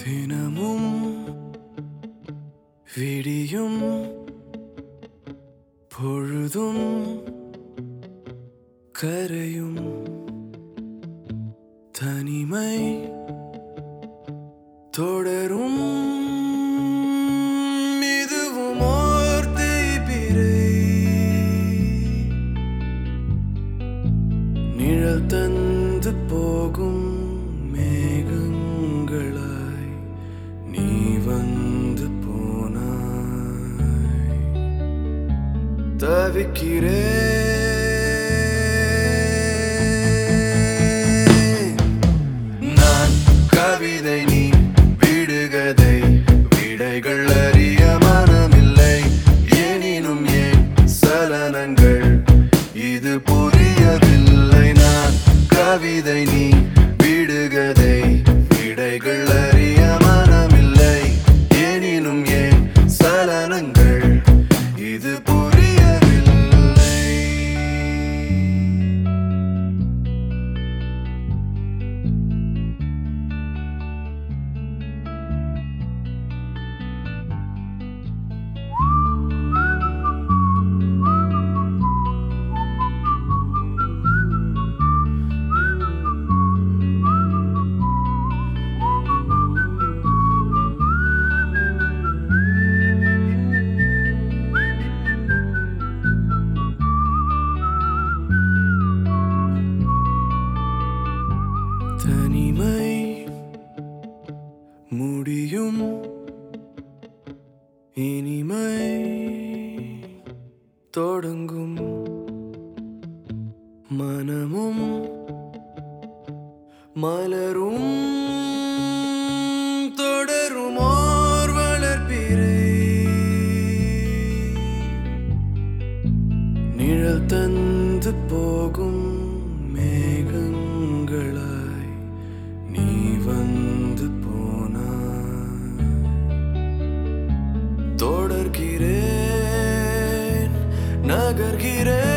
தினமும் விடியும் பொழுதும் கரையும் தனிமை தொடரும் இதுவும் ஓர் தேய்பிறை நிழல் தந்து போகும் மேகங்களாய் நீ வந்து போனாய் தவிக்கிறேன் நான் கவிதை நீ விடுகதை விடைகள் அறிய மனமில்லை எனினும் ஏன் சலனங்கள் இது புரியவில்லை நான் கவிதை நீ விடுகதை விடைகள் அறிய மனமில்லை எனினும் ஏன் சலனங்கள் இது புரியவில்லை தனிமை முடியும் இனிமை தொடங்கும் மனமும் மலரும் தொடரும் ஓர் வளர்ப்பிறை நிழல் தந்து போகும் மேகங்களாய் நீ வந்து போனாய் தொடர்கிறேன் நகர்கிறேன்